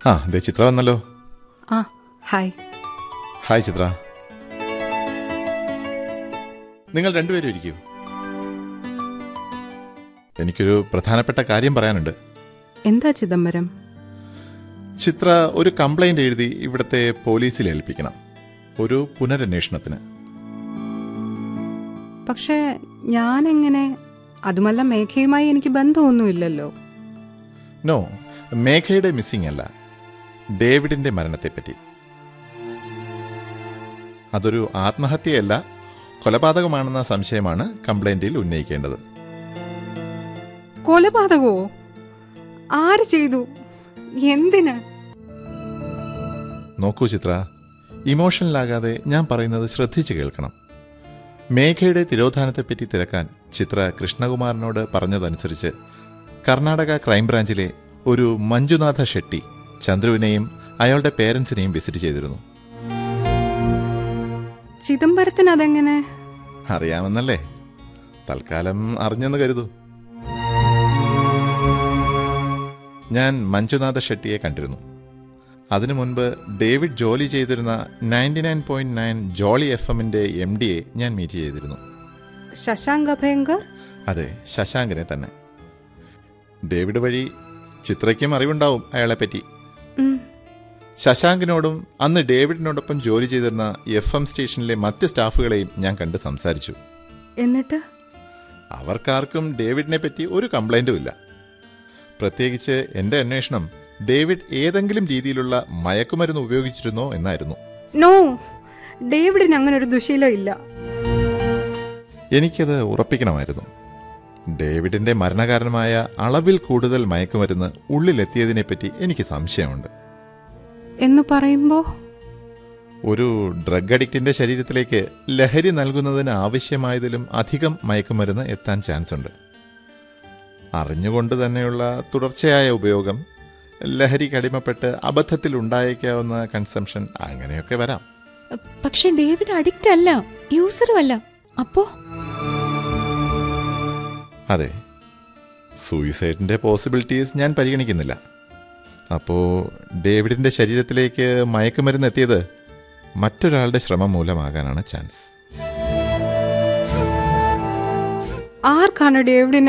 ആ ദേ ചിത്ര വന്നല്ലോ ആ ഹായ് ഹായ് ചിത്ര നിങ്ങൾ രണ്ടുപേരും ഇരിക്കൂ എനിക്കൊരു പ്രധാനപ്പെട്ട കാര്യം പറയാനുണ്ട് എന്താ ചിദംബരം ചിത്ര ഒരു കംപ്ലൈന്റ് എഴുതി ഇവിടുത്തെ പോലീസിൽ ഏൽപ്പിക്കണം ഒരു പുനരന്വേഷണത്തിന് പക്ഷേ ഞാനെങ്ങനെ അതുമല്ല മേഘയുമായി എനിക്ക് ബന്ധമൊന്നുമില്ലല്ലോ നോ മേഘയുടെ മിസ്സിംഗ് അല്ല ഡേവിഡിന്റെ മരണത്തെപ്പറ്റി അതൊരു ആത്മഹത്യയല്ല കൊലപാതകമാണെന്ന സംശയമാണ് കംപ്ലൈന്റിൽ ഉന്നയിക്കേണ്ടത് കൊലപാതകമോ ആര് ചെയ്തു എന്തിന് നോക്കൂ ചിത്ര ഇമോഷണലാകാതെ ഞാൻ പറയുന്നത് ശ്രദ്ധിച്ചു കേൾക്കണം മേഘയുടെ തിരോധാനത്തെപ്പറ്റി തിരക്കാൻ ചിത്ര കൃഷ്ണകുമാറിനോട് പറഞ്ഞതനുസരിച്ച് കർണാടക ക്രൈംബ്രാഞ്ചിലെ ഒരു മഞ്ജുനാഥ ഷെട്ടി ചന്ദ്രുവിനെയും അയാളുടെ പേരൻസിനെയും വിസിറ്റ് ചെയ്തിരുന്നു ചിദംബരത്തിന് അതെങ്ങനെ അറിയാമെന്നല്ലേ തൽക്കാലം അറിഞ്ഞെന്ന് കരുതൂ ഞാൻ മഞ്ജുനാഥ ഷെട്ടിയെ കണ്ടിരുന്നു അതിനു മുൻപ് ഡേവിഡ് ജോലി ചെയ്തിരുന്ന ninety nine point nine Jolly F എമ്മിന്റെ എം ഡിയെ ഞാൻ മീറ്റ് ചെയ്തിരുന്നു ശശാങ്ക് അഭയങ്കർ അതെ ശശാങ്കിനെ തന്നെ ഡേവിഡ് വഴി ചിത്രയ്ക്കും അറിവുണ്ടാവും അയാളെപ്പറ്റി ഉം. ശശാങ്കിനോടും അന്ന് ഡേവിഡിനോടൊപ്പം ജോലി ചെയ്തിരുന്ന എഫ് എം സ്റ്റേഷനിലെ മറ്റ് സ്റ്റാഫുകളെയും ഞാൻ കണ്ട് സംസാരിച്ചു എന്നിട്ട് അവർക്കാർക്കും ഡേവിഡിനെ പറ്റി ഒരു കംപ്ലൈന്റും ഇല്ല പ്രത്യേകിച്ച് എന്റെ അന്വേഷണം ഡേവിഡ് ഏതെങ്കിലും രീതിയിലുള്ള മയക്കുമരുന്ന് ഉപയോഗിച്ചിരുന്നോ എന്നായിരുന്നു നോ ഡേവിഡിന് അങ്ങനെ ഒരു ദുശീലം ഇല്ല എനിക്കത് ഉറപ്പിക്കണമായിരുന്നു ഡേവിഡിന്റെ മരണകാരണമായ അളവിൽ കൂടുതൽ മയക്കുമരുന്ന് ഉള്ളിലെത്തിയതിനെപ്പറ്റി എനിക്ക് സംശയമുണ്ട് എന്ന് പറയുമ്പോ ഒരു ഡ്രഗ് അഡിക്റ്റിന്റെ ശരീരത്തിലേക്ക് ലഹരി നൽകുന്നതിന് ആവശ്യമായതിലും അധികം മയക്കുമരുന്ന് എത്താൻ ചാൻസ് ഉണ്ട് അറിഞ്ഞുകൊണ്ട് തന്നെയുള്ള തുടർച്ചയായ ഉപയോഗം ലഹരിക്ക് അടിമപ്പെട്ട് അബദ്ധത്തിൽ ഉണ്ടായേക്കാവുന്ന കൺസംഷൻ അങ്ങനെയൊക്കെ വരാം പക്ഷെ ഡേവിഡ് അഡിക്റ്റ് അല്ല യൂസറും അല്ല അപ്പോ അതെ സൂയിസൈഡിന്റെ പോസിബിലിറ്റീസ് ഞാൻ പരിഗണിക്കുന്നില്ല അപ്പോ ഡേവിഡിന്റെ ശരീരത്തിലേക്ക് മയക്കുമരുന്ന് എത്തിയത് മറ്റൊരാളുടെ ശ്രമം മൂലമാകാനാണ് ചാൻസ് ആർക്കാണ് ഡേവിഡിനെ